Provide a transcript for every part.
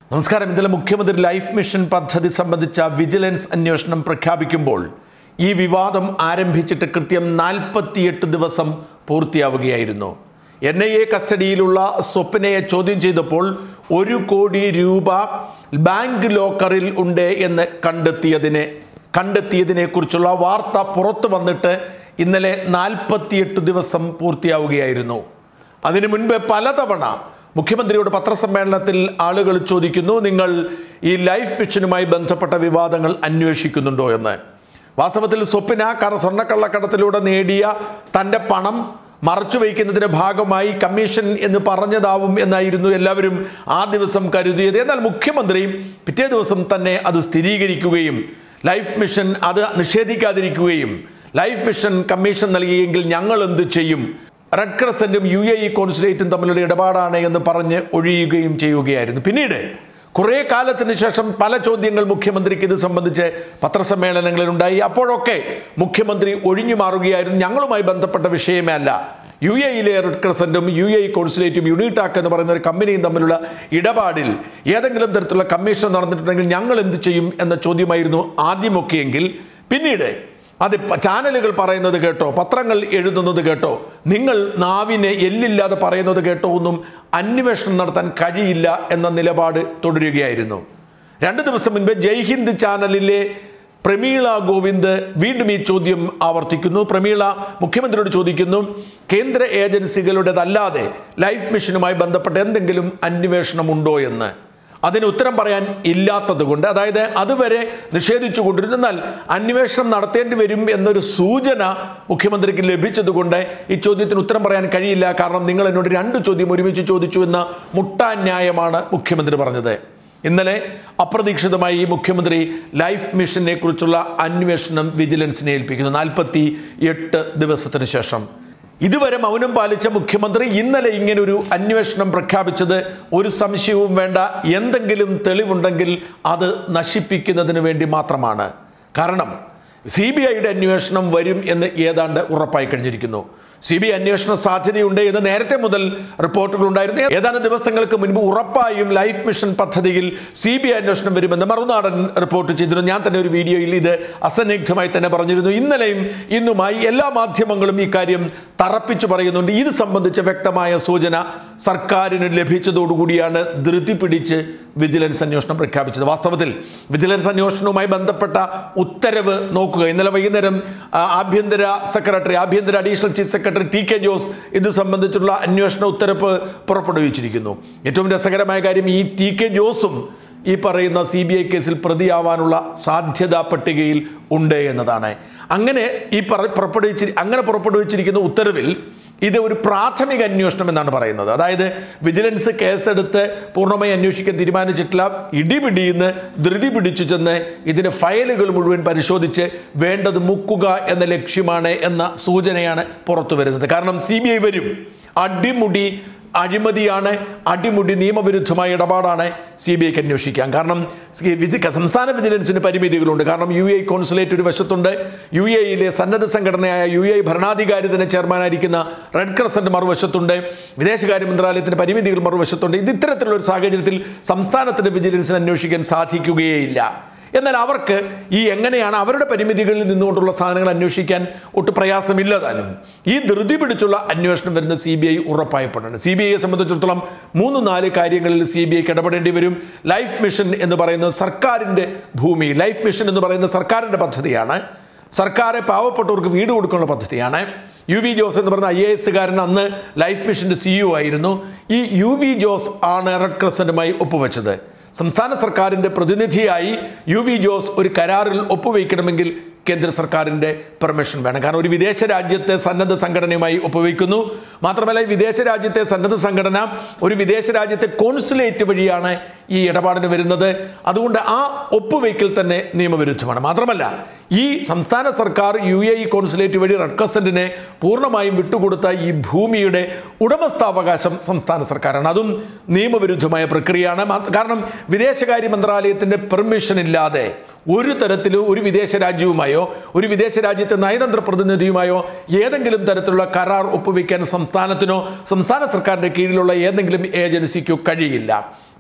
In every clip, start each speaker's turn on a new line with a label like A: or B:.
A: നമസ്കാരം ഇന്നലെ മുഖ്യമന്ത്രി ലൈഫ് മിഷൻ പദ്ധതി സംബന്ധിച്ച വിജിലൻസ് അന്വേഷണം പ്രഖ്യാപിക്കുമ്പോൾ ഈ വിവാദം ആരംഭിച്ചിട്ട് കൃത്യം നാൽപ്പത്തിയെട്ട് ദിവസം പൂർത്തിയാവുകയായിരുന്നു എൻ ഐ എ കസ്റ്റഡിയിലുള്ള സ്വപ്നയെ ചോദ്യം ചെയ്തപ്പോൾ ഒരു കോടി രൂപ ബാങ്ക് ലോക്കറിൽ ഉണ്ട് എന്ന് കണ്ടെത്തിയതിനെ കണ്ടെത്തിയതിനെ കുറിച്ചുള്ള വാർത്ത പുറത്തു വന്നിട്ട് ഇന്നലെ നാൽപ്പത്തിയെട്ട് ദിവസം പൂർത്തിയാവുകയായിരുന്നു അതിനു മുൻപ് പലതവണ മുഖ്യമന്ത്രിയുടെ പത്രസമ്മേളനത്തിൽ ആളുകൾ ചോദിക്കുന്നു നിങ്ങൾ ഈ ലൈഫ് മിഷനുമായി ബന്ധപ്പെട്ട വിവാദങ്ങൾ അന്വേഷിക്കുന്നുണ്ടോ എന്ന് വാസ്തവത്തിൽ സ്വപ്ന കറ സ്വർണ്ണക്കള്ളക്കടത്തിലൂടെ നേടിയ തൻ്റെ പണം മറച്ചു വയ്ക്കുന്നതിന്റെ ഭാഗമായി കമ്മീഷൻ എന്ന് പറഞ്ഞതാവും എന്നായിരുന്നു എല്ലാവരും ആ ദിവസം കരുതിയത് എന്നാൽ മുഖ്യമന്ത്രി പിറ്റേ ദിവസം തന്നെ അത് സ്ഥിരീകരിക്കുകയും ലൈഫ് മിഷൻ അത് നിഷേധിക്കാതിരിക്കുകയും ലൈഫ് മിഷൻ കമ്മീഷൻ നൽകിയെങ്കിൽ ഞങ്ങൾ എന്ത് ചെയ്യും റെഡ് ക്രസൻറ്റും യു എ ഇ കോൺസുലേറ്റും തമ്മിലുള്ള ഇടപാടാണ് എന്ന് പറഞ്ഞ് ഒഴിയുകയും ചെയ്യുകയായിരുന്നു പിന്നീട് കുറേ കാലത്തിന് ശേഷം പല ചോദ്യങ്ങൾ മുഖ്യമന്ത്രിക്ക് ഇത് സംബന്ധിച്ച് പത്രസമ്മേളനങ്ങളിലുണ്ടായി അപ്പോഴൊക്കെ മുഖ്യമന്ത്രി ഒഴിഞ്ഞു മാറുകയായിരുന്നു ഞങ്ങളുമായി ബന്ധപ്പെട്ട വിഷയമേ അല്ല യു എ ഇയിലെ റെഡ് ക്രസൻറ്റും യു എ ഇ കോൺസുലേറ്റും യുണിടാക്ക് എന്ന് പറയുന്ന ഒരു കമ്പനിയും തമ്മിലുള്ള ഇടപാടിൽ ഏതെങ്കിലും തരത്തിലുള്ള കമ്മീഷൻ നടന്നിട്ടുണ്ടെങ്കിൽ ഞങ്ങൾ എന്ത് ചെയ്യും എന്ന ചോദ്യമായിരുന്നു ആദ്യമൊക്കെയെങ്കിൽ പിന്നീട് അത് പ- ചാനലുകൾ പറയുന്നത് കേട്ടോ പത്രങ്ങൾ എഴുതുന്നത് കേട്ടോ നിങ്ങൾ നാവിനെ എല്ലില്ലാതെ പറയുന്നത് കേട്ടോ ഒന്നും അന്വേഷണം നടത്താൻ കഴിയില്ല എന്ന നിലപാട് തുടരുകയായിരുന്നു രണ്ട് ദിവസം മുൻപ് ജയ്ഹിന്ദ് ചാനലിലെ പ്രമീള ഗോവിന്ദ് വീണ്ടും ഈ ചോദ്യം ആവർത്തിക്കുന്നു പ്രമീള മുഖ്യമന്ത്രിയോട് ചോദിക്കുന്നു കേന്ദ്ര ഏജൻസികളുടേതല്ലാതെ ലൈഫ് മിഷനുമായി ബന്ധപ്പെട്ട എന്തെങ്കിലും അന്വേഷണമുണ്ടോ എന്ന് അതിന് ഉത്തരം പറയാൻ ഇല്ലാത്തത് കൊണ്ട് അതായത് അതുവരെ നിഷേധിച്ചു കൊണ്ടിരുന്നു എന്നാൽ അന്വേഷണം നടത്തേണ്ടി വരും എന്നൊരു സൂചന മുഖ്യമന്ത്രിക്ക് ലഭിച്ചതുകൊണ്ട് ഈ ചോദ്യത്തിന് ഉത്തരം പറയാൻ കഴിയില്ല കാരണം നിങ്ങൾ എന്നോട് രണ്ട് ചോദ്യം ഒരുമിച്ച് ചോദിച്ചു എന്ന മുട്ടാന്യായമാണ് മുഖ്യമന്ത്രി പറഞ്ഞത് ഇന്നലെ അപ്രതീക്ഷിതമായി ഈ മുഖ്യമന്ത്രി ലൈഫ് മിഷനെ കുറിച്ചുള്ള അന്വേഷണം വിജിലൻസിനെ ഏൽപ്പിക്കുന്നു നാൽപ്പത്തി എട്ട് ദിവസത്തിന് ശേഷം ഇതുവരെ മൗനം പാലിച്ച മുഖ്യമന്ത്രി ഇന്നലെ ഇങ്ങനൊരു അന്വേഷണം പ്രഖ്യാപിച്ചത് ഒരു സംശയവും വേണ്ട എന്തെങ്കിലും തെളിവുണ്ടെങ്കിൽ അത് നശിപ്പിക്കുന്നതിന് വേണ്ടി മാത്രമാണ് കാരണം സി ബി ഐയുടെ അന്വേഷണം വരും എന്ന് ഏതാണ്ട് ഉറപ്പായി കഴിഞ്ഞിരിക്കുന്നു സി ബി ഐ അന്വേഷണ സാധ്യതയുണ്ട് എന്ന് നേരത്തെ മുതൽ റിപ്പോർട്ടുകൾ ഉണ്ടായിരുന്നു ഏതാനും ദിവസങ്ങൾക്ക് മുൻപ് ഉറപ്പായും ലൈഫ് മിഷൻ പദ്ധതിയിൽ സി ബി ഐ അന്വേഷണം വരുമെന്ന് മറുനാടൻ റിപ്പോർട്ട് ചെയ്തിരുന്നു ഞാൻ തന്നെ ഒരു വീഡിയോയിൽ ഇത് അസന്നിഗ്ധമായി തന്നെ പറഞ്ഞിരുന്നു ഇന്നലെയും ഇന്നുമായി എല്ലാ മാധ്യമങ്ങളും ഈ കാര്യം തറപ്പിച്ചു പറയുന്നുണ്ട് ഇത് സംബന്ധിച്ച വ്യക്തമായ സൂചന സർക്കാരിന് ലഭിച്ചതോടുകൂടിയാണ് ധൃതി പിടിച്ച് വിജിലൻസ് അന്വേഷണം പ്രഖ്യാപിച്ചത് വാസ്തവത്തിൽ വിജിലൻസ് അന്വേഷണവുമായി ബന്ധപ്പെട്ട ഉത്തരവ് നോക്കുക ഇന്നലെ വൈകുന്നേരം ആ, ആഭ്യന്തര സെക്രട്ടറി ആഭ്യന്തര additional chief secretary T K Jose ഇത് സംബന്ധിച്ചുള്ള അന്വേഷണ ഉത്തരവ് പുറപ്പെടുവിച്ചിരിക്കുന്നു ഏറ്റവും രസകരമായ കാര്യം ഈ ടി കെ ജോസും ഈ പറയുന്ന സി ബി ഐ കേസിൽ പ്രതിയാവാനുള്ള സാധ്യതാ പട്ടികയിൽ ഉണ്ട് എന്നതാണ് അങ്ങനെ ഈ പറ- പുറപ്പെടുവിച്ചി അങ്ങനെ പുറപ്പെടുവിച്ചിരിക്കുന്ന ഉത്തരവിൽ ഇത് ഒരു പ്രാഥമിക അന്വേഷണം എന്നാണ് പറയുന്നത് അതായത് വിജിലൻസ് കേസെടുത്ത് പൂർണ്ണമായി അന്വേഷിക്കാൻ തീരുമാനിച്ചിട്ടില്ല ഇടിപിടിയിന്ന് ധൃതി പിടിച്ചു ചെന്ന് ഇതിന്റെ ഫയലുകൾ മുഴുവൻ പരിശോധിച്ച് വേണ്ടത് മുക്കുക എന്ന ലക്ഷ്യമാണ് എന്ന സൂചനയാണ് പുറത്തു വരുന്നത് കാരണം സി വരും അടിമുടി അഴിമതിയാണ് അടിമുടി നിയമവിരുദ്ധമായ ഇടപാടാണ് സി ബി ഐക്ക് അന്വേഷിക്കാം കാരണം സി- വിധി സംസ്ഥാന വിജിലൻസിന് പരിമിതികളുണ്ട് കാരണം യു എ കോൺസുലേറ്റ് ഒരു വശത്തുണ്ട് യു എയിലെ സന്നദ്ധ സംഘടനയായ യു എ ഭരണാധികാരി തന്നെ ചെയർമാനായിരിക്കുന്ന റെഡ് ക്രസന്റ് മറുവശത്തുണ്ട് വിദേശകാര്യ മന്ത്രാലയത്തിന് പരിമിതികൾ മറുവശത്തുണ്ട് ഇത് ഇത്തരത്തിലുള്ള ഒരു സാഹചര്യത്തിൽ സംസ്ഥാനത്തിന്റെ വിജിലൻസിന് അന്വേഷിക്കാൻ സാധിക്കുകയേയില്ല എന്നാൽ അവർക്ക് ഈ എങ്ങനെയാണ് അവരുടെ പരിമിതികളിൽ നിന്നുകൊണ്ടുള്ള സാധനങ്ങൾ അന്വേഷിക്കാൻ ഒട്ടും പ്രയാസമില്ല താനും ഈ ധൃതി പിടിച്ചുള്ള അന്വേഷണം വരുന്ന സി ബി ഐ ഉറപ്പായപ്പെടാണ് സി ബി ഐയെ സംബന്ധിച്ചിടത്തോളം മൂന്ന് നാല് കാര്യങ്ങളിൽ സി ബി ഐക്ക് ഇടപെടേണ്ടി വരും ലൈഫ് മിഷൻ എന്ന് പറയുന്നത് സർക്കാരിൻ്റെ ഭൂമി ലൈഫ് മിഷൻ എന്ന് പറയുന്നത് സർക്കാരിൻ്റെ പദ്ധതിയാണ് സർക്കാരെ പാവപ്പെട്ടവർക്ക് വീട് കൊടുക്കാനുള്ള പദ്ധതിയാണ് യു വി ജോസ് എന്ന് പറഞ്ഞ ഐ എ എസുകാരൻ അന്ന് ലൈഫ് മിഷന്റെ സിഇഒ ആയിരുന്നു ഈ യു വി ജോസ് ആണ് റെഡ് ക്രസന്റുമായി ഒപ്പുവെച്ചത് സംസ്ഥാന സർക്കാരിന്റെ പ്രതിനിധിയായി യു വി ജോസ് ഒരു കരാറിൽ ഒപ്പുവയ്ക്കണമെങ്കിൽ കേന്ദ്ര സർക്കാരിന്റെ പെർമിഷൻ വേണം കാരണം ഒരു വിദേശ രാജ്യത്തെ സന്നദ്ധ സംഘടനയുമായി ഒപ്പുവയ്ക്കുന്നു മാത്രമല്ല ഈ വിദേശ രാജ്യത്തെ സന്നദ്ധ സംഘടന ഒരു വിദേശ രാജ്യത്തെ കോൺസുലേറ്റ് വഴിയാണ് ഈ ഇടപാടിന് വരുന്നത് അതുകൊണ്ട് ആ ഒപ്പുവയ്ക്കൽ തന്നെ നിയമവിരുദ്ധമാണ് മാത്രമല്ല ഈ സംസ്ഥാന സർക്കാർ യു എ ഇ കോൺസുലേറ്റ് വഴി റെഡ് ക്രസന്റിനെ പൂർണ്ണമായും വിട്ടുകൊടുത്ത ഈ ഭൂമിയുടെ ഉടമസ്ഥാവകാശം സംസ്ഥാന സർക്കാരാണ് അതും നിയമവിരുദ്ധമായ പ്രക്രിയയാണ് മാ- കാരണം വിദേശകാര്യ മന്ത്രാലയത്തിന്റെ പെർമിഷൻ ഇല്ലാതെ ഒരു തരത്തിലും ഒരു വിദേശ രാജ്യവുമായോ ഒരു വിദേശ രാജ്യത്തെ നയതന്ത്ര പ്രതിനിധിയുമായോ ഏതെങ്കിലും തരത്തിലുള്ള കരാർ ഒപ്പുവെക്കാൻ സംസ്ഥാനത്തിനോ സംസ്ഥാന സർക്കാരിന്റെ കീഴിലുള്ള ഏതെങ്കിലും ഏജൻസിക്കോ കഴിയില്ല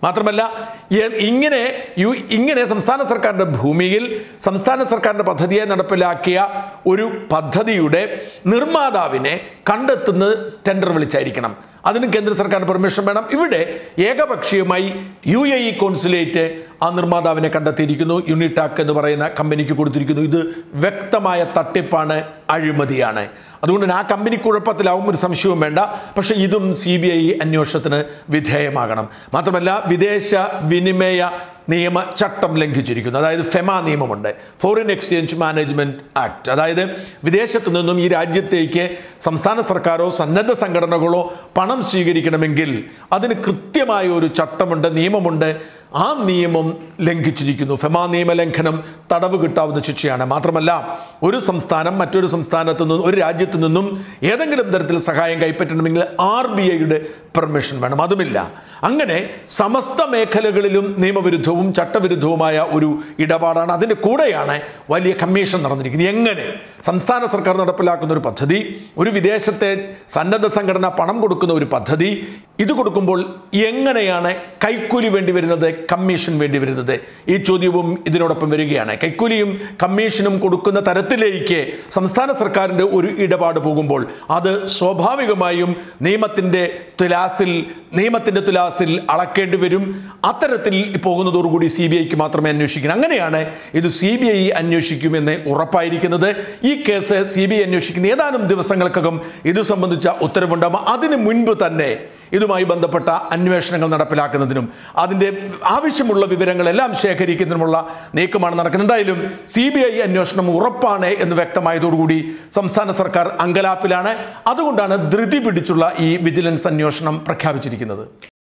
A: മാത്രമല്ല എ- ഇങ്ങനെ യു ഇങ്ങനെ സംസ്ഥാന സർക്കാരിൻ്റെ ഭൂമിയിൽ സംസ്ഥാന സർക്കാരിൻ്റെ പദ്ധതിയെ നടപ്പിലാക്കിയ ഒരു പദ്ധതിയുടെ നിർമ്മാതാവിനെ കണ്ടെത്തുന്നത് ടെൻഡർ വിളിച്ചായിരിക്കണം അതിന് കേന്ദ്ര സർക്കാരിന് പെർമിഷൻ വേണം ഇവിടെ ഏകപക്ഷീയമായി യു എ ഇ കോൺസുലേറ്റ് ആ നിർമ്മാതാവിനെ കണ്ടെത്തിയിരിക്കുന്നു യൂണിടാക് എന്ന് പറയുന്ന കമ്പനിക്ക് കൊടുത്തിരിക്കുന്നു ഇത് വ്യക്തമായ തട്ടിപ്പാണ് അഴിമതിയാണ് അതുകൊണ്ട് തന്നെ ആ കമ്പനി കുഴപ്പത്തിലാവും ഒരു സംശയവും വേണ്ട പക്ഷേ ഇതും സി ബി ഐ അന്വേഷണത്തിന് വിധേയമാകണം മാത്രമല്ല വിദേശ വിനിമയ നിയമ ചട്ടം ലംഘിച്ചിരിക്കുന്നു അതായത് ഫെമ നിയമമുണ്ട് ഫോറിൻ എക്സ്ചേഞ്ച് മാനേജ്മെന്റ് ആക്ട് അതായത് വിദേശത്തു നിന്നും ഈ രാജ്യത്തേക്ക് സംസ്ഥാന സർക്കാരോ സന്നദ്ധ സംഘടനകളോ പണം സ്വീകരിക്കണമെങ്കിൽ അതിന് കൃത്യമായ ഒരു ചട്ടമുണ്ട് നിയമമുണ്ട് ആ നിയമം ലംഘിച്ചിരിക്കുന്നു ഫെമ നിയമ ലംഘനം തടവ് കിട്ടാവുന്ന ശിക്ഷയാണ് മാത്രമല്ല ഒരു സംസ്ഥാനം മറ്റൊരു സംസ്ഥാനത്തു നിന്നും ഒരു രാജ്യത്തു നിന്നും ഏതെങ്കിലും തരത്തിൽ സഹായം കൈപ്പറ്റണമെങ്കിൽ ആർ ബി ഐയുടെ പെർമിഷൻ വേണം അതുമില്ല അങ്ങനെ സമസ്ത മേഖലകളിലും നിയമവിരുദ്ധവും ചട്ടവിരുദ്ധവുമായ ഒരു ഇടപാടാണ് അതിൻ്റെ കൂടെയാണ് വലിയ കമ്മീഷൻ നടന്നിരിക്കുന്നത് എങ്ങനെ സംസ്ഥാന സർക്കാർ നടപ്പിലാക്കുന്ന ഒരു പദ്ധതി ഒരു വിദേശത്തെ സന്നദ്ധ സംഘടന പണം കൊടുക്കുന്ന ഒരു പദ്ധതി ഇത് കൊടുക്കുമ്പോൾ എങ്ങനെയാണ് കൈക്കൂലി വേണ്ടി വരുന്നത് കമ്മീഷൻ വേണ്ടി വരുന്നത് ഈ ചോദ്യവും ഇതിനോടൊപ്പം വരികയാണ് കൈക്കൂലിയും കമ്മീഷനും കൊടുക്കുന്ന തരത്തിലേക്ക് സംസ്ഥാന സർക്കാരിൻ്റെ ഒരു ഇടപാട് പോകുമ്പോൾ അത് സ്വാഭാവികമായും നിയമത്തിൻ്റെ തുലാസിൽ നിയമത്തിൻ്റെ തുലാസിൽ അളക്കേണ്ടി വരും അത്തരത്തിൽ പോകുന്നതോടുകൂടി സി ബി ഐക്ക് മാത്രമേ അന്വേഷിക്കണം അങ്ങനെയാണ് ഇത് സി ബി ഐ അന്വേഷിക്കുമെന്ന് ഉറപ്പായിരിക്കുന്നത് ഈ കേസ് സി ബി ഐ അന്വേഷിക്കുന്ന ഏതാനും ദിവസങ്ങൾക്കകം ഇത് സംബന്ധിച്ച ഉത്തരവുണ്ടാകും അതിന് മുൻപ് തന്നെ ഇതുമായി ബന്ധപ്പെട്ട അന്വേഷണങ്ങൾ നടപ്പിലാക്കുന്നതിനും അതിൻ്റെ ആവശ്യമുള്ള വിവരങ്ങളെല്ലാം ശേഖരിക്കുന്നതിനുമുള്ള നീക്കമാണ് നടക്കുന്നത് എന്തായാലും സി ബി ഐ അന്വേഷണം ഉറപ്പാണ് എന്ന് വ്യക്തമായതോടുകൂടി സംസ്ഥാന സർക്കാർ അങ്കലാപ്പിലാണ് അതുകൊണ്ടാണ് ധൃതി പിടിച്ചുള്ള ഈ വിജിലൻസ് അന്വേഷണം പ്രഖ്യാപിച്ചിരിക്കുന്നത്